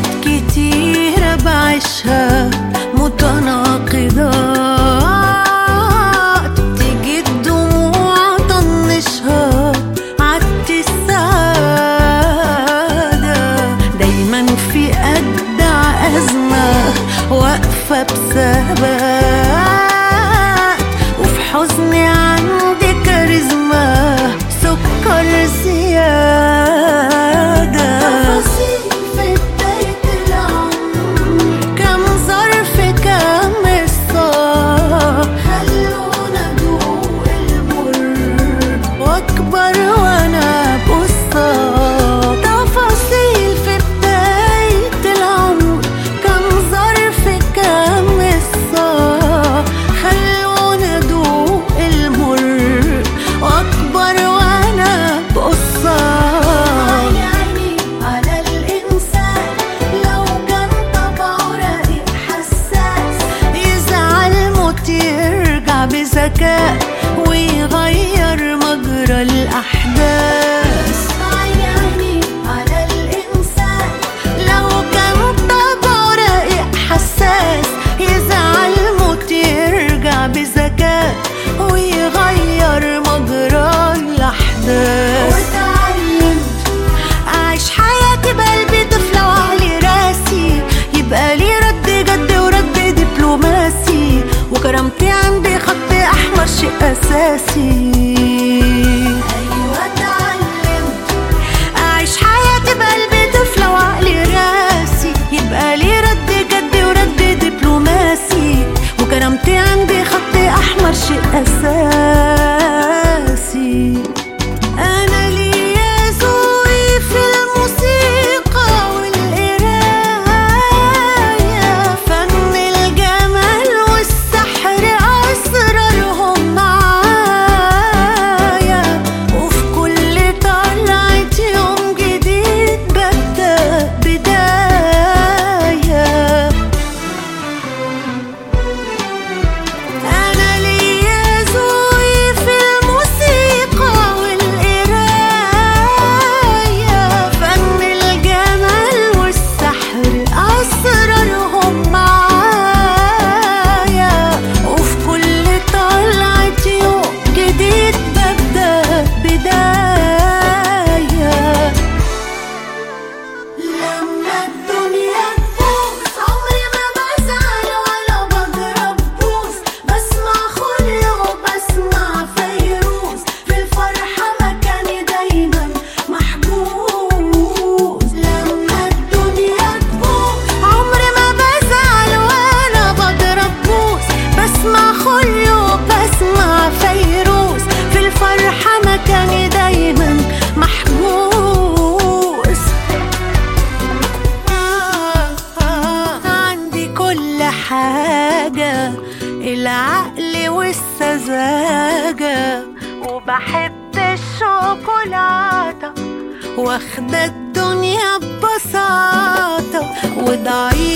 كتيرة بعيشها متناقضات تيجي الدموع طنشها عدت السعادة دايما في أجدع أزمة واقفة بثبات وفي حزني عندي كاريزما سكر زيادة تفاصيل في بداية العمر كم ظرف كم قصة خلونا ندوق المر واكبر وانا بقصة تفاصيل في بداية العمر كم ظرف كم قصة خلونا ندوق المر واكبر وانا بقصة يعني على الإنسان لو كان طبعه رقيق حساس يزعل موت يرجع بذكاء ويغير مجرى الأحداث يعني على الإنسان لو كان طبعه رقيق حساس يزعل موت يرجع بذكاء ويغير مجرى الأحداث واتعلمت أعيش حياتي بقلبي طفلة وعلي راسي يبقى لي رد جد ورد دبلوماسي وكرامتي عندي خط أحمر شيء أساسي أيوة اتعلمت أعيش حياتي بقلبي طفلة وعقلي راسي يبقى لي رد جد ورد دبلوماسي وكرامتي عندي خط أحمر شيء أساسي أنا ليا ذوقي في الموسيقى والقراية فن الجمال والسحر أسرارهم معايا وفي كل طلعة يوم جديد ببدأ بداية أنا ليا ذوقي في الموسيقى والقراية فن الجمال والسحر أسرارهم معايا وفي كل طلعة يوم جديد ببدأ بداية لما الدنيا تبوظ عمري ما بزعل ولا بضرب بوز بسمع خلق وبسمع فيروز في الفرحة مكاني دايما محجوز لما الدنيا تبوظ عمري ما بزعل ولا بضرب بوز بسمع خلق وبسمع فيروز في الفرحة مكاني دايما محجوز عندي كل حاجة العقل والسذاجة وبحب الشوكولاتة واخدة الدنيا ببساطة وضعيف